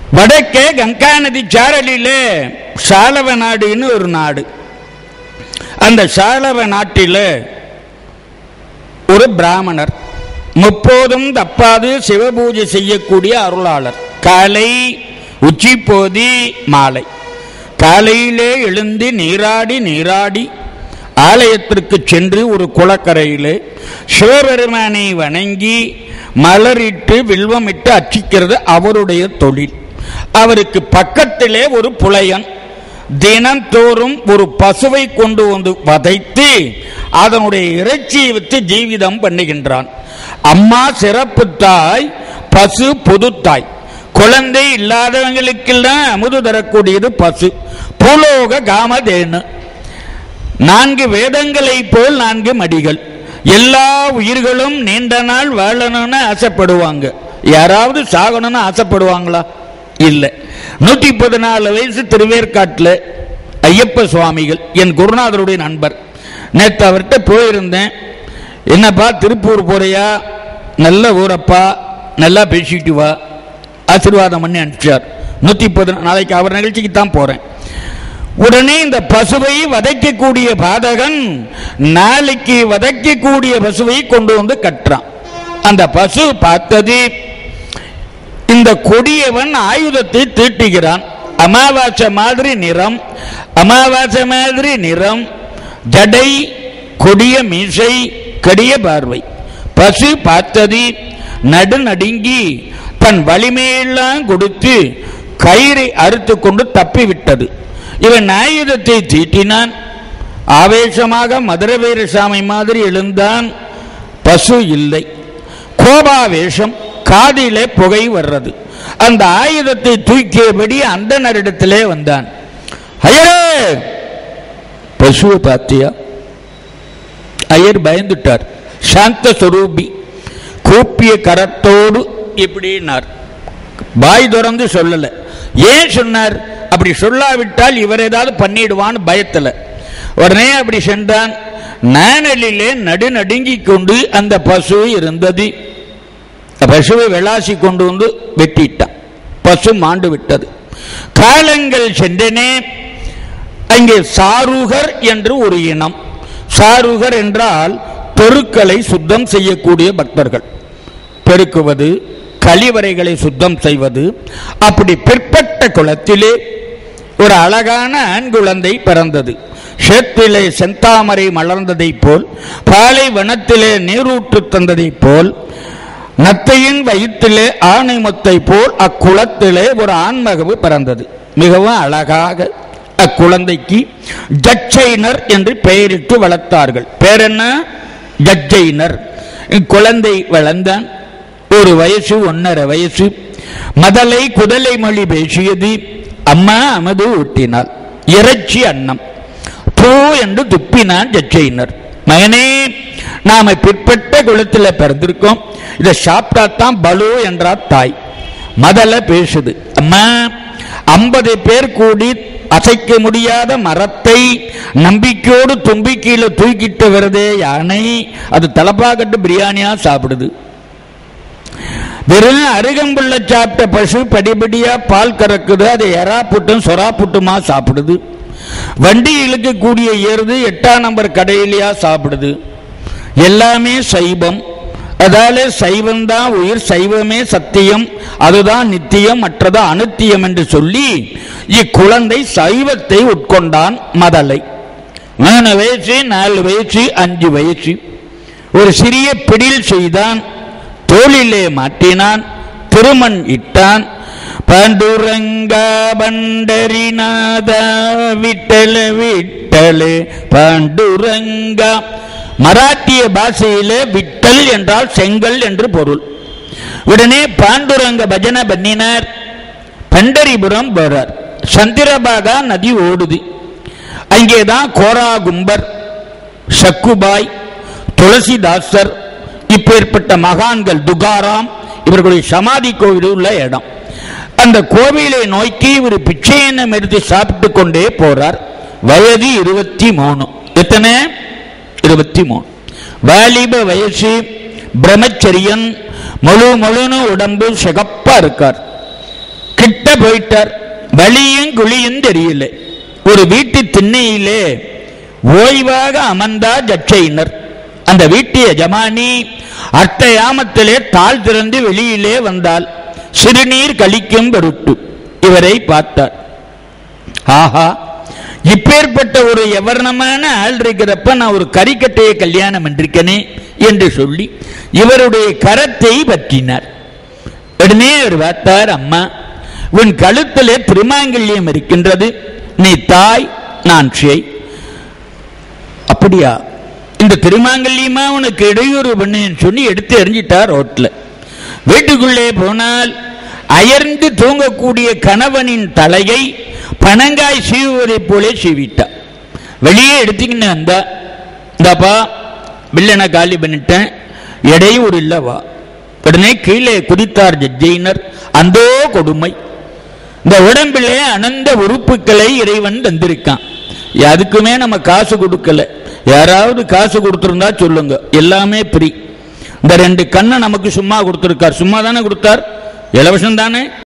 வடக்கே கங்கா நதி சாரலிலே சாலவ நாடுன்னு ஒரு நாடு அந்த சாலவ நாட்டில் ஒரு பிராமணர் முப்போதும் தப்பாது சிவபூஜை செய்யக்கூடிய அருளாளர் காலை உச்சி போதி மாலை காலையிலே எழுந்து நீராடி நீராடி ஆலயத்திற்கு சென்று ஒரு குளக்கரையிலே சிவபெருமானை வணங்கி மலரிட்டு வில்வமிட்டு அர்ச்சிக்கிறது அவருடைய தொழில் அவருக்கு பக்கத்திலே ஒரு புலையன் தினந்தோறும் ஒரு பசுவை கொண்டு வந்து வதைத்து அதனுடைய இறைச்சியை விட்டு ஜீவிதம் பண்ணுகின்றான் அம்மா சிறப்பு தாய் பசு பொது தாய் குழந்தை இல்லாதவங்களுக்கெல்லாம் அமுது தரக்கூடியது பசு பூலோக காமதேனு நான்கு வேதங்களைப் போல் நான்கு மடிகள் எல்லா உயிர்களும் நீண்ட நாள் வாழணும்னு ஆசைப்படுவாங்க யாராவது சாகணும்னு ஆசைப்படுவாங்களா இல்லை நூற்றி பதினாலு வயசு திருவேற்காட்டில் ஐயப்ப சுவாமிகள் என் குருநாதருடைய நண்பர் நேற்று அவர்கிட்ட போயிருந்தேன் என்னப்பா திருப்பூர் போறியா நல்ல ஊரப்பா நல்லா பேசிட்டு வா ஆசீர்வாதம் பண்ணி அனுப்பிச்சார் நூற்றி பதினா நாளைக்கு அவர் நிகழ்ச்சிக்கு தான் போகிறேன் உடனே இந்த பசுவை வதைக்கக்கூடிய பாதகன் நாளைக்கு வதைக்கக்கூடிய பசுவை கொண்டு வந்து கட்டுறான் அந்த பசு பார்த்தது இந்த கொடியவன் ஆயுதத்தை தீட்டுகிறான் அமாவாசை மாதிரி நிறம் அமாவாசை மாதிரி நிறம் ஜடை கொடிய மீசை கடிய பார்வை பசு பார்த்தது நடுநடுங்கி தன் வலிமையெல்லாம் கொடுத்து கயிறை அறுத்து கொண்டு தப்பி விட்டது இவன் ஆயுதத்தை தீட்டினான் ஆவேசமாக மதுர வீரசாமி மாதிரி எழுந்தான் பசு இல்லை கோபாவேஷம் காதிலே புகை வர்றது அந்த ஆயுதத்தை தூக்கியபடி அந்தனரிடத்திலே வந்தான் ஐயரே பசுவை பார்த்தியா ஐயர் பயந்துட்டார் சாந்த சொரூபி கூப்பிய கரத்தோடு இப்படின்னார் வாய் திறந்து சொல்லல ஏன் சொன்னார் அப்படி சொல்லாவிட்டால் இவர் ஏதாவது பண்ணிடுவான்னு பயத்துல உடனே அப்படி சென்றான் நானலிலே நடுநடுங்கி கொண்டு அந்த பசு இருந்தது பசுவை வெளாசி கொண்டு வந்து வெட்டிட்டான் பசு மாண்டு விட்டது காலங்கள் சென்றனே அங்கே சாருகர் என்று ஒரு இனம் சாருகர் என்றால் தெருக்களை சுத்தம் செய்யக்கூடிய பக்தர்கள் பெருக்குவது கழிவறைகளை சுத்தம் செய்வது அப்படி பிற்பட்ட குளத்திலே ஒரு அழகான ஆண் குழந்தை பிறந்தது சேத்திலே செந்தாமரை மலர்ந்ததைப் போல் பாலை வனத்திலே நீரூற்று தந்ததைப் போல் நத்தையின் வயிற்றிலே ஆணை முத்தை போல் அக்குளத்திலே ஒரு ஆண்மகவு பிறந்தது மிகவும் அழகாக அக்குழந்தைக்கு ஜட்சைனர் என்று பெயரிட்டு வளர்த்தார்கள் பேர் என்ன ஜட்சைனர் குழந்தை வளர்ந்தான் ஒரு வயசு ஒன்னரை வயசு மதலை குதலை மொழி பேசியது அம்மா அமது ஊட்டினாள் இறைச்சி அன்னம் பூ என்று துப்பினான் ஜட்சைனர் மகனே நாம பிற்பட்ட குளத்தில் பிறந்திருக்கோம் இதை சாப்பிட்டா தான் பலு என்றார் தாய் மதல பேசுது அம்மா ஐம்பது பேர் கூடி அசைக்க முடியாத மரத்தை நம்பிக்கையோடு தும்பிக்கையில தூக்கிட்டு வருதே யானை அது தலப்பாக்கட்டு பிரியாணியா சாப்பிடுது வெறும் அருகம்புள்ள சாப்பிட்ட பசு படிப்படியா பால் கறக்குது அது எறா புட்டும் சொரா புட்டுமா சாப்பிடுது வண்டி இழுக்கக்கூடிய எருது எட்டாம் நம்பர் கடையிலையா சாப்பிடுது எல்லாமே சைவம் அதால சைவம் தான் உயிர் சைவமே சத்தியம் அதுதான் நித்தியம் மற்றது அனுத்தியம் என்று சொல்லி இக்குழந்தை சைவத்தை உட்கொண்டான் மதலை மூணு வயசு நாலு வயசு அஞ்சு வயசு ஒரு சிறிய பிடில் செய்தான் தோளிலே மாட்டினான் திருமண் இட்டான் பாண்டுரங்க பண்டரிநாத விட்டல விட்டலே பாண்டுரங்கா மராட்டிய பாஷையிலே விட்டல் என்றால் செங்கல் என்று பொருள் உடனே பாண்டுரங்க பஜனை பண்ணினார் பண்டரிபுரம் போறார் சந்திரபாகா நதி ஓடுது அங்கேதான் கோரா கும்பர் சக்குபாய் துளசிதாசர் இப்பேற்பட்ட மகான்கள் துகாராம் இவர்களுடைய சமாதி கோவில் உள்ள இடம் அந்த கோவிலை நோக்கி இவர் பிச்சையனம் எடுத்து சாப்பிட்டு கொண்டே போறார் வயது இருபத்தி மூணு எத்தனை இருபத்தி மூணு வாலிப வயசு பிரம்மச்சரியன் முழு முழுனு உடம்பு சிகப்பா இருக்கார் கிட்ட போயிட்டார் வழியும் குழியும் தெரியல ஒரு வீட்டு திண்ணையிலே ஓய்வாக அமர்ந்தா ஜட்சையினர் அந்த வீட்டு எஜமானி அட்ட யாமத்திலே தாழ் திறந்து வெளியிலே வந்தால் சிறுநீர் கழிக்கும் பொருட்டு இவரை பார்த்தார் ஆஹா இப்பேற்பட்ட ஒரு எவர்ணமான ஆள் இருக்கிறப்ப நான் ஒரு கரிக்கட்டையை கல்யாணம் பண்ணிருக்கனே என்று சொல்லி இவருடைய கரத்தை பற்றினார் உடனே அவர் பார்த்தார் அம்மா உன் கழுத்திலே திருமாங்கல்யம் இருக்கின்றது நீ தாய் நான் சேய் அப்படியா இந்த திருமாங்கல்யமா உனக்கு இடையூறு பண்ணேன்னு சொல்லி எடுத்து எறிஞ்சிட்டார் ரோட்ல வீட்டுக்குள்ளே போனால் அயர்ந்து தூங்கக்கூடிய கணவனின் தலையை பனங்காய் சீவுவதைப் போலே சீவிட்டார் வெளியே எடுத்துக்கின்னு வந்தா இந்தாப்பா பில்லனை காலி பண்ணிட்டேன் இடையூறு இல்லவா உடனே கீழே குதித்தார் ஜட்ஜைனர் அந்தோ கொடுமை இந்த உடம்பிலே அனந்த உறுப்புகளை இறைவன் தந்திருக்கான் அதுக்குமே நம்ம காசு கொடுக்கல யாராவது காசு கொடுத்திருந்தா சொல்லுங்க எல்லாமே ஃப்ரீ இந்த ரெண்டு கண்ணை நமக்கு சும்மா கொடுத்திருக்கார் சும்மா தானே கொடுத்தார் இலவசம் தானே